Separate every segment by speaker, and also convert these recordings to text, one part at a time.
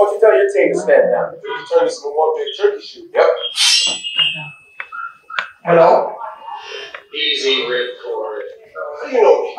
Speaker 1: Why don't you tell your team to stand down? Turn this into one big turkey shoot. Yep.
Speaker 2: Hello
Speaker 3: Easy ripcord.
Speaker 1: You know me.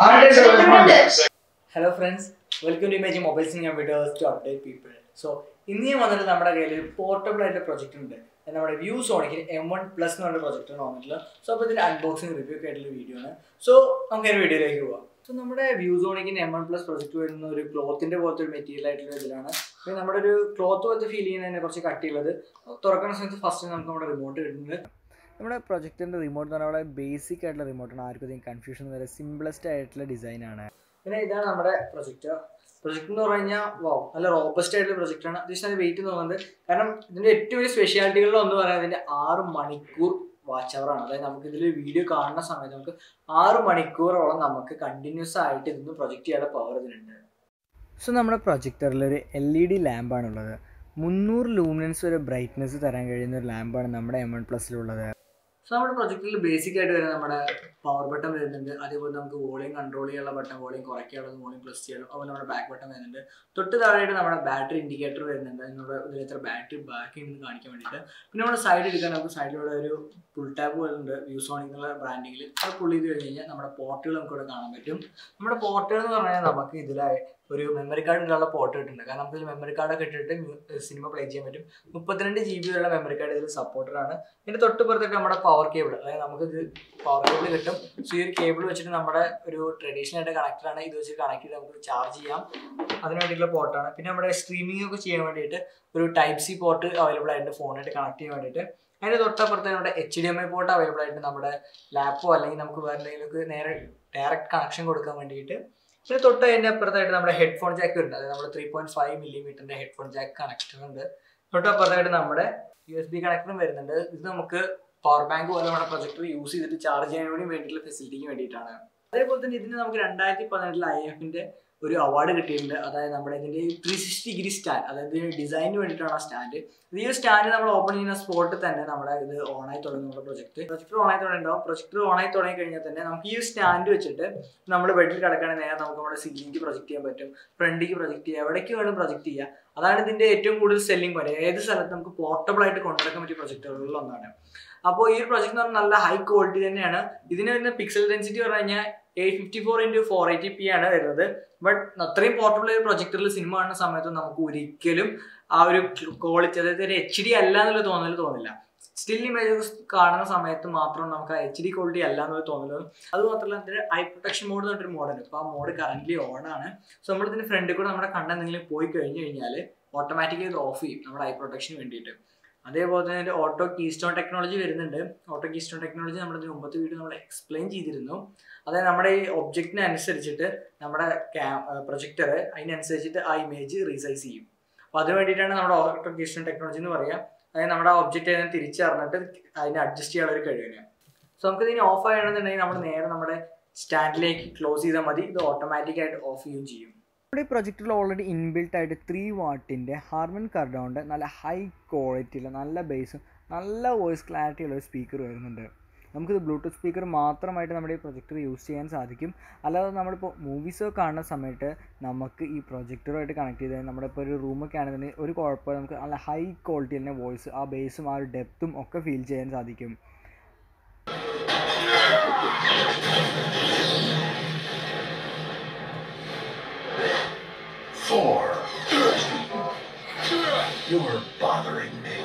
Speaker 2: Hello friends welcome to Image Mobiles ഞാൻ videos to update people so ഇന്ന് ഞാൻ വന്നിട്ട് നമ്മുടെ കയ്യിൽ ഒരു portable ആയിട്ട് project ഉണ്ട് അത് നമ്മുടെ ViewSonic M one plus എന്ന് പറഞ്ഞ പ്രൊജക്റ്റാണ് വന്നിട്ടുള്ളത് സോ അപ്പോൾ ഇതിൻ്റെ അൺബോക്സിങ് റിവ്യൂ ഒക്കെ ആയിട്ടുള്ള വീഡിയോ ആണ് സോ നമുക്ക് ഒരു വീഡിയോയിലേക്ക് പോവാം സോ നമ്മുടെ വ്യൂ സോണിക്കിന് എം വൺ പ്ലസ് പ്രൊജക്റ്റ് വരുന്ന ഒരു ക്ലോത്തിൻ്റെ പോലത്തെ ഒരു മെറ്റീരിയൽ ആയിട്ടുള്ള ഇതിലാണ് പിന്നെ നമ്മുടെ ഒരു ക്ലോത്ത് പോലത്തെ ഫീൽ ചെയ്യുന്നതിനെ കുറച്ച് കട്ടിയുള്ളത് തുറക്കുന്ന സമയത്ത് ഫസ്റ്റ് നമുക്ക് നമ്മുടെ റിമോട്ട് കിട്ടുന്നുണ്ട് നമ്മുടെ പ്രൊജക്റ്റിൻ്റെ റിമോട്ട് എന്ന് പറഞ്ഞാൽ വളരെ ബേസിക് ആയിട്ടുള്ള റിമോട്ടാണ് ആർക്കും അധികം കൺഫ്യൂഷൻ വരെ സിംപ്ലസ്റ്റ് ആയിട്ടുള്ള ഡിസൈനാണ് പിന്നെ ഇതാണ് നമ്മുടെ പ്രൊജക്റ്റ് പ്രൊജക്റ്റ് എന്ന് പറഞ്ഞു കഴിഞ്ഞാൽ വാവ് നല്ല റോബസ്റ്റ് ആയിട്ടുള്ള പ്രൊജക്റ്റ് ആണ് അത്യാവശ്യം നല്ല വെയിറ്റ് തോന്നുന്നുണ്ട് കാരണം ഇതിൻ്റെ ഏറ്റവും വലിയ സ്പെഷ്യാലിറ്റികളിൽ ഒന്ന് പറയുന്നത് ഇതിൻ്റെ ആറ് മണിക്കൂർ വാച്ച് അവർ ആണ് അതായത് നമുക്ക് ഇതിൽ വീഡിയോ കാണുന്ന സമയത്ത് നമുക്ക് ആറ് മണിക്കൂറോളം നമുക്ക് കണ്ടിന്യൂസ് ആയിട്ട് ഇതിന്ന് പ്രൊജക്റ്റ് ചെയ്യാനുള്ള പവർ ഇതിനുണ്ട് സോ നമ്മുടെ പ്രൊജക്ടറിൽ ഒരു എൽ ഇ ഡി ലാമ്പാണുള്ളത് മുന്നൂറ് ലൂമിനൻസ് വരെ ബ്രൈറ്റ്നസ് തരാൻ കഴിയുന്ന ഒരു ലാമ്പാണ് നമ്മുടെ എം വൺ പ്ലസ്സിലുള്ളത് സോ നമ്മുടെ പ്രൊജക്റ്റിൽ ബേസിക് ആയിട്ട് വരുന്ന നമ്മുടെ പവർ ബട്ടൺ വരുന്നുണ്ട് അതേപോലെ നമുക്ക് വോളിയം കൺട്രോൾ ചെയ്യാനുള്ള ബട്ടൺ വോളിയം കുറയ്ക്കാനുള്ളത് വോളിയം പ്ലസ് ചെയ്യാനും അതുപോലെ നമ്മുടെ ബാക്ക് ബട്ടൺ വരുന്നുണ്ട് തൊട്ട് താഴെയായിട്ട് നമ്മുടെ ബാറ്ററി ഇൻഡിക്കേറ്റർ വരുന്നുണ്ട് നമ്മുടെ ഇതിൽ എത്ര ബാറ്ററി ബാക്കി ഉണ്ടെന്ന് കാണിക്കാൻ വേണ്ടിയിട്ട് പിന്നെ നമ്മുടെ സൈഡ് എടുക്കാൻ നമുക്ക് സൈഡിലൂടെ ഒരു ഫുൾ ടാപ്പ് വരുന്നുണ്ട് വ്യൂസോണിക് എന്നുള്ള ബ്രാൻഡിങ്ങിൽ അത് പുള്ളി ചെയ്ത് കഴിഞ്ഞ് കഴിഞ്ഞാൽ നമ്മുടെ പോർട്ടുകൾ നമുക്ക് ഇവിടെ കാണാൻ പറ്റും നമ്മുടെ പോർട്ടുകൾ എന്ന് പറഞ്ഞാൽ നമുക്ക് ഇതിലായി ഒരു മെമ്മറി കാർഡ് ഉള്ള പോർട്ട് കിട്ടുന്നുണ്ട് കാരണം നമുക്ക് ഇതിൽ മെമ്മറി കാർഡൊക്കെ ഇട്ടിട്ട് സിനിമ പ്ലേ ചെയ്യാൻ പറ്റും മുപ്പത്തിരണ്ട് ജി ബി വരെയുള്ള മെമ്മറി കാർഡ് ഇതിൽ സപ്പോർട്ടഡ് ആണ് ഇതിന്റെ തൊട്ട് പുറത്തിട്ട് നമ്മുടെ പവർ കേബിൾ അതായത് നമുക്ക് ഇത് പവർ കേബിൾ കിട്ടും സോ ഈ ഒരു കേബിൾ വെച്ചിട്ട് നമ്മുടെ ഒരു ട്രഡീഷണൽ ആയിട്ട് കണക്റ്റഡ് ആണ് ഇത് വെച്ച് കണക്ട് ചെയ്ത് നമുക്ക് ചാർജ് ചെയ്യാം അതിന് വേണ്ടിയിട്ടുള്ള പോർട്ടാണ് പിന്നെ നമ്മുടെ സ്ട്രീമിംഗ് ഒക്കെ ചെയ്യാൻ വേണ്ടിയിട്ട് ഒരു ടൈപ്പ് സി പോർട്ട് അവൈലബിൾ ആയിട്ട് ഫോണായിട്ട് കണക്ട് ചെയ്യാൻ വേണ്ടിയിട്ട് അതിന് തൊട്ടപ്പുറത്ത് നമ്മുടെ H D M I port available ആയിട്ട് നമ്മുടെ ലാപ്പോ അല്ലെങ്കിൽ നമുക്ക് വേറെ എന്തെങ്കിലും നേരെ ഡയറക്റ്റ് കണക്ഷൻ കൊടുക്കാൻ വേണ്ടിയിട്ട് പിന്നെ തൊട്ട് അതിൻ്റെ അപ്പുറത്തായിട്ട് നമ്മുടെ ഹെഡ്ഫോൺ ജാക്ക് ഉണ്ട് അതായത് നമ്മുടെ ത്രീ പോയിന്റ് ഫൈവ് മില്ലിമീറ്ററിന്റെ ഹെഡ്ഫോൺ ജാക്ക് കണക്ടർ ഉണ്ട് തൊട്ടപ്പുറത്തായിട്ട് നമ്മുടെ യു എസ് ബി കണക്ടറും വരുന്നുണ്ട് ഇത് നമുക്ക് പവർ ബാങ്ക് പോലെ നമ്മുടെ പ്രൊജക്ടർ യൂസ് ചെയ്തിട്ട് ചാർജ് ചെയ്യാൻ വേണ്ടി വേണ്ടിയിട്ടുള്ള ഫെസിലിറ്റിക്ക് വേണ്ടിയിട്ടാണ് അതേപോലെ തന്നെ ഇതിന് നമുക്ക് രണ്ടായിരത്തി പതിനെട്ടിൽ ഐ എഫിന്റെ ഒരു അവാർഡ് കിട്ടിയിട്ടുണ്ട് അതായത് നമ്മുടെ ഇതിന്റെ ത്രീ സിക്സ്റ്റി ഡിഗ്രി സ്റ്റാൻഡ് അതായത് ഡിസൈനിന് വേണ്ടിയിട്ടാണ് ആ സ്റ്റാൻഡ് ഈ ഒരു സ്റ്റാൻഡ് നമ്മൾ ഓപ്പൺ ചെയ്യുന്ന സ്പോട്ടിൽ തന്നെ നമ്മുടെ ഇത് ഓണായി തുടങ്ങും നമ്മുടെ പ്രൊജക്ട് പ്രൊജക്ടർ ഓണായി തുടങ്ങിയിട്ടുണ്ടാവും പ്രൊജക്ടർ ഓണായി തുടങ്ങി കഴിഞ്ഞാൽ തന്നെ നമുക്ക് ഈ ഒരു സ്റ്റാൻഡ് വെച്ചിട്ട് നമ്മൾ ബെഡിൽ കിടക്കുകയാണെങ്കിൽ നേരെ നമുക്ക് നമ്മുടെ സീലിംഗ് പ്രൊജക്ട് ചെയ്യാൻ പറ്റും ഫ്രണ്ടിക്ക് പ്രൊജക്ട് ചെയ്യാം എവിടേക്ക് വേണം പ്രൊജക്ട് ചെയ്യാം അതാണ് ഇതിന്റെ ഏറ്റവും കൂടുതൽ സെല്ലിംഗ് പോലെ ഏത് സ്ഥലത്ത് നമുക്ക് പോർട്ടബിൾ ആയിട്ട് കൊണ്ടുനടക്കാൻ പറ്റിയ പ്രൊജക്ടുകളിൽ ഒന്നാണ് അപ്പോൾ ഈ ഒരു പ്രൊജക്ട് എന്ന് പറഞ്ഞാൽ നല്ല ഹൈ ക്വാളിറ്റി തന്നെയാണ് ഇതിന് വരുന്ന പിക്സൽ ഡെൻസിറ്റി പറഞ്ഞു കഴിഞ്ഞാൽ eight fifty four into four eighty P ആണ് വരുന്നത് ബട്ട് അത്രയും പോർട്ടബിൾ ഒരു പ്രൊജക്ടറിൽ സിനിമ കാണുന്ന സമയത്ത് നമുക്ക് ഒരിക്കലും ആ ഒരു ക്വാളിറ്റി അതായത് ഒരു എച്ച് ഡി അല്ല എന്നുള്ള തോന്നൽ തോന്നില്ല സ്റ്റിൽ ഇമേജസ് കാണുന്ന സമയത്ത് മാത്രം നമുക്ക് എച്ച് ഡി ക്വാളിറ്റി അല്ല എന്നുള്ള തോന്നലും അത് മാത്രമല്ല ഇതിന് ഐ പ്രൊട്ടക്ഷൻ മോഡ് എന്ന് പറഞ്ഞൊരു മോഡുണ്ട് അപ്പോൾ ആ മോഡ് കറന്റ് ഓൺ ആണ് സോ നമ്മൾ ഇതിന്റെ ഫ്രണ്ടിൽ കൂടെ നമ്മുടെ കണ്ണെന്തെങ്കിലും പോയി കഴിഞ്ഞ് കഴിഞ്ഞാൽ ഓട്ടോമാറ്റിക്കലി ഇത് ഓഫ് ചെയ്യും നമ്മുടെ ഐ പ്രൊട്ടക്ഷന് വേണ്ടിയിട്ട് അതേപോലെ തന്നെ ഓട്ടോ കീസ്റ്റോൺ ടെക്നോളജി വരുന്നുണ്ട് ഓട്ടോ കീസ്റ്റോൺ ടെക്നോളജി നമ്മുടെ ഇതിന് മുമ്പത്തെ വീഡിയോ നമ്മൾ എക്സ്പ്ലെയിൻ ചെയ്തിരുന്നു അതായത് നമ്മുടെ ഈ ഒബ്ജക്റ്റിനെ അനുസരിച്ചിട്ട് നമ്മുടെ പ്രൊജക്ടർ അതിനനുസരിച്ചിട്ട് ആ ഇമേജ് റീസൈസ് ചെയ്യും അപ്പോൾ അതിന് വേണ്ടിയിട്ടാണ് നമ്മുടെ ഓട്ടോ കീസ്റ്റോൺ ടെക്നോളജി എന്ന് പറയുക അതായത് നമ്മുടെ ആ ഒബ്ജക്റ്റ് അതിനെ തിരിച്ചറിഞ്ഞിട്ട് അതിനെ അഡ്ജസ്റ്റ് ചെയ്യാനുള്ള ഒരു കഴിവിന് സോ നമുക്ക് ഇതിനെ ഓഫ് ചെയ്യണമെന്നുണ്ടെങ്കിൽ നമ്മൾ നേരെ നമ്മുടെ സ്റ്റാൻഡിലേക്ക് ക്ലോസ് ചെയ്താൽ മതി ഇത് ഓട്ടോമാറ്റിക് ആയിട്ട് ഓഫ് ചെയ്യുകയും ചെയ്യും നമ്മുടെ ഈ പ്രൊജക്റ്റിൽ ഓൾറെഡി ഇൻബിൽട്ട് ആയിട്ട് ത്രീ വാട്ടിൻ്റെ ഹാർമൺ കർഡൗണ്ട് നല്ല ഹൈ ക്വാളിറ്റിയുള്ള നല്ല ബേസും നല്ല വോയിസ് ക്ലാരിറ്റി ഉള്ള ഒരു സ്പീക്കർ വരുന്നുണ്ട് നമുക്കിത് ബ്ലൂടൂത്ത് സ്പീക്കർ മാത്രമായിട്ട് നമ്മുടെ ഈ പ്രൊജക്ടർ യൂസ് ചെയ്യാൻ സാധിക്കും അല്ലാതെ നമ്മളിപ്പോൾ മൂവീസൊക്കെ കാണുന്ന സമയത്ത് നമുക്ക് ഈ പ്രൊജക്ടറുമായിട്ട് കണക്ട് ചെയ്ത് നമ്മുടെ ഇപ്പോൾ ഒരു റൂമൊക്കെ ആണെന്നുണ്ടെങ്കിൽ ഒരു കുഴപ്പമില്ല നമുക്ക് നല്ല ഹൈ ക്വാളിറ്റി തന്നെ വോയിസ് ആ ബേസും ആ ഒരു ഡെപ്തും ഒക്കെ ഫീൽ ചെയ്യാൻ സാധിക്കും
Speaker 3: Four. You're bothering me.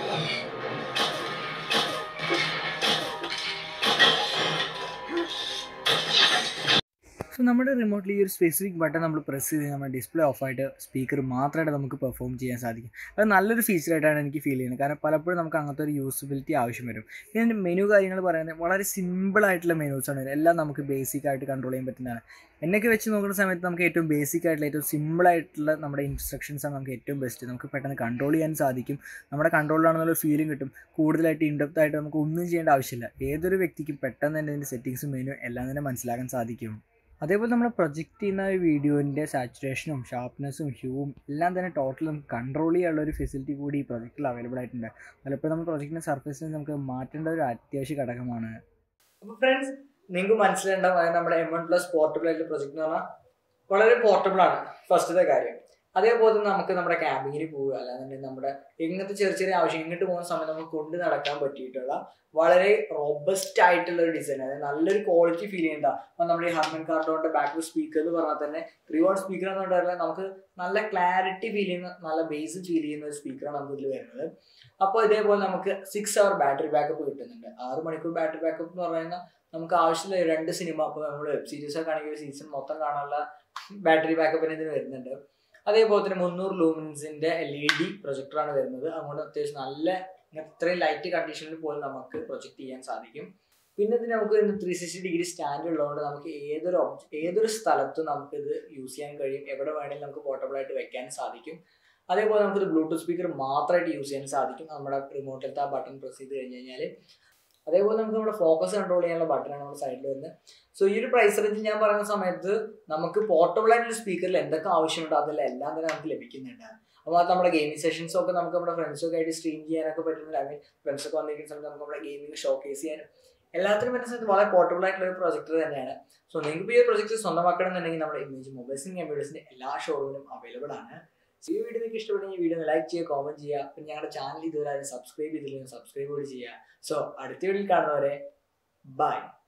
Speaker 2: So നമ്മുടെ റിമോട്ടിൽ ഈ ഒരു സ്പെസിഫിക് ബട്ടൺ നമ്മൾ പ്രസ് ചെയ്ത് നമ്മുടെ ഡിസ്പ്ലേ ഓഫായിട്ട് സ്പീക്കർ മാത്രമായിട്ട് നമുക്ക് പെർഫോം ചെയ്യാൻ സാധിക്കും അത് നല്ലൊരു ഫീച്ചറായിട്ടാണ് എനിക്ക് ഫീൽ ചെയ്യുന്നത് കാരണം പലപ്പോഴും നമുക്ക് അങ്ങനത്തെ ഒരു യൂസബിലിറ്റി ആവശ്യം വരും ഇതിൻ്റെ മെനു കാര്യങ്ങൾ പറയുന്നത് വളരെ സിമ്പിൾ ആയിട്ടുള്ള മെനൂസാണ് എല്ലാം നമുക്ക് ബേസിക് ആയിട്ട് കൺട്രോൾ ചെയ്യാൻ പറ്റുന്നതാണ് എന്നൊക്കെ വെച്ച് നോക്കുന്ന സമയത്ത് നമുക്ക് ഏറ്റവും ബേസിക് ആയിട്ടുള്ള ഏറ്റവും സിമ്പിൾ ആയിട്ടുള്ള നമ്മുടെ ഇൻസ്ട്രക്ഷൻസ് ആണ് നമുക്ക് ഏറ്റവും ബെസ്റ്റ് നമുക്ക് പെട്ടെന്ന് കൺട്രോൾ ചെയ്യാൻ സാധിക്കും നമ്മുടെ കൺട്രോളിലാണെന്നുള്ള ഫീലിംഗ് കിട്ടും കൂടുതലായിട്ട് ഇൻഡെപ്ത് ആയിട്ട് നമുക്ക് ഒന്നും ചെയ്യേണ്ട ആവശ്യമില്ല ഏതൊരു വ്യക്തിക്കും പെട്ടെന്ന് തന്നെ ഇതിൻ്റെ സെറ്റിങ്സും മെനു എല്ലാം തന്നെ മനസ്സിലാക്കാൻ സാധിക്കും അതേപോലെ നമ്മൾ പ്രൊജക്റ്റ് ചെയ്യുന്ന ഒരു വീഡിയോൻ്റെ സാച്ചുറേഷനും ഷാർപ്നെസ്സും ഹ്യൂവും എല്ലാം തന്നെ ടോട്ടൽ നമുക്ക് കൺട്രോൾ ചെയ്യാനുള്ള ഒരു ഫെസിലിറ്റി കൂടി ഈ പ്രൊജക്റ്റിൽ അവൈലബിൾ ആയിട്ടുണ്ട് പലപ്പോഴും നമ്മൾ പ്രൊജക്റ്റിൻ്റെ സർഫേസിൽ നമുക്ക് മാറ്റേണ്ട ഒരു അത്യാവശ്യ ഘടകമാണ് അപ്പോൾ ഫ്രണ്ട്സ് നിങ്ങൾക്ക് മനസ്സിലുണ്ടാവും അതായത് നമ്മുടെ എം വൺ പ്ലസ് പോർട്ടബിൾ ആയിട്ടുള്ള പ്രൊജക്റ്റ് എന്ന് പറഞ്ഞാൽ വളരെ പോർട്ടബിൾ ആണ് ഫസ്റ്റത്തെ കാര്യം അതേപോലെ തന്നെ നമുക്ക് നമ്മുടെ ക്യാമ്പിങ്ങിന് പോവുക അല്ലാന്നുണ്ടെങ്കിൽ നമ്മുടെ ഇങ്ങനത്തെ ചെറിയ ചെറിയ ആവശ്യം ഇങ്ങോട്ട് പോകുന്ന സമയത്ത് നമുക്ക് കൊണ്ട് നടക്കാൻ പറ്റിയിട്ടുള്ള വളരെ റോബസ്റ്റ് ആയിട്ടുള്ള ഒരു ഡിസൈൻ അതായത് നല്ലൊരു ക്വാളിറ്റി ഫീൽ ചെയ്യുന്ന അപ്പൊ നമ്മൾ ഈ ഹർമൻ കാർഡോന്റെ ബാക്ക് സ്പീക്കർ എന്ന് പറഞ്ഞാൽ തന്നെ റിവാർഡ് സ്പീക്കർ എന്ന് പറഞ്ഞാൽ നമുക്ക് നല്ല ക്ലാരിറ്റി ഫീൽ ചെയ്യുന്ന നല്ല ബേസ് ഫീൽ ചെയ്യുന്ന ഒരു സ്പീക്കറാണ് നമുക്ക് ഇതിൽ വരുന്നത് അപ്പോൾ ഇതേപോലെ നമുക്ക് സിക്സ് അവർ ബാറ്ററി ബാക്കപ്പ് കിട്ടുന്നുണ്ട് ആറ് മണിക്കൂർ ബാറ്ററി ബാക്കപ്പ് എന്ന് പറയുന്നത് നമുക്ക് ആവശ്യമില്ല രണ്ട് സിനിമ അപ്പോൾ നമ്മൾ വെബ് സീരീസ് ഒക്കെ ആണെങ്കിൽ ഒരു സീസൺ മൊത്തം കാണാനുള്ള ബാറ്ററി ബാക്കപ്പിന് ഇതിന് വരുന്നുണ്ട് അതേപോലെ തന്നെ മുന്നൂറ് ലൂമിൻസിന്റെ എൽ ഇ ഡി പ്രൊജക്ടറാണ് വരുന്നത് അതുകൊണ്ട് അത്യാവശ്യം നല്ല ഇത്രയും ലൈറ്റ് കണ്ടീഷനിൽ പോലും നമുക്ക് പ്രൊജക്ട് ചെയ്യാൻ സാധിക്കും പിന്നെ ഇതിന് നമുക്ക് ത്രീ സിക്സ്റ്റി ഡിഗ്രി സ്റ്റാൻഡ് ഉള്ളതുകൊണ്ട് നമുക്ക് ഏതൊരു ഒബ്ജ ഏതൊരു സ്ഥലത്തും നമുക്ക് ഇത് യൂസ് ചെയ്യാൻ കഴിയും എവിടെ വേണമെങ്കിലും നമുക്ക് പോർട്ടബിൾ ആയിട്ട് വെക്കാൻ സാധിക്കും അതേപോലെ നമുക്കിത് ബ്ലൂടൂത്ത് സ്പീക്കർ മാത്രമായിട്ട് യൂസ് ചെയ്യാൻ സാധിക്കും നമ്മുടെ റിമോട്ടിലത്തെ ആ ബട്ടൺ പ്രസ് ചെയ്ത് കഴിഞ്ഞ് കഴിഞ്ഞാൽ അതേപോലെ നമുക്ക് നമ്മുടെ ഫോക്കസ് കൺട്രോൾ ചെയ്യാനുള്ള ബട്ടണാണ് നമ്മുടെ സൈഡിൽ വരുന്നത് സോ ഈ ഒരു പ്രൈസ് റേഞ്ച് ഞാൻ പറയുന്ന സമയത്ത് നമുക്ക് പോർട്ടബിൾ ആയിട്ടുള്ള സ്പീക്കറിൽ എന്തൊക്കെ ആവശ്യമുണ്ടോ അതെല്ലാം എല്ലാം തന്നെ നമുക്ക് ലഭിക്കുന്നുണ്ട് അപ്പോൾ അത് നമ്മുടെ ഗെയിമിംഗ് സെഷൻസ് ഒക്കെ നമുക്ക് നമ്മുടെ ഫ്രണ്ട്സൊക്കെ ആയിട്ട് സ്ട്രീം ചെയ്യാനൊക്കെ പറ്റുന്നുണ്ട് ഐ മീൻ ഫ്രണ്ട്സ് ഒക്കെ വന്നിരിക്കുന്ന സമയത്ത് നമുക്ക് നമ്മുടെ ഗെയിമിംഗ് ഷോക്കേസ് ചെയ്യാനും എല്ലാത്തിനും പറ്റുന്ന സമയത്ത് വളരെ പോർട്ടബിൾ ആയിട്ടുള്ള ഒരു പ്രൊജക്ടർ തന്നെയാണ് സോ നിങ്ങൾക്ക് ഈ ഒരു പ്രൊജക്ട് സ്വന്തമാക്കണം എന്നുണ്ടെങ്കിൽ നമ്മുടെ ഇമേജ് മൊബൈൽസിംഗ് കമ്പ്യൂട്ടേഴ്സിന്റെ എല്ലാ ഷോറൂമിലും അവൈലബിൾ ആണ് സോ ഈ വീഡിയോ നിങ്ങൾക്ക് ഇഷ്ടപ്പെട്ടെങ്കിൽ വീഡിയോ ലൈക്ക് ചെയ്യുക കോമന്റ് ചെയ്യുക പിന്നെ ഞങ്ങളുടെ ചാനൽ ഇതുവരെ സബ്സ്ക്രൈബ് ചെയ്തില്ലെങ്കിൽ സബ്സ്ക്രൈബ് കൂടി ചെയ്യുക സോ അടുത്ത വീഡിയോയിൽ കാണുന്നവരെ ബൈ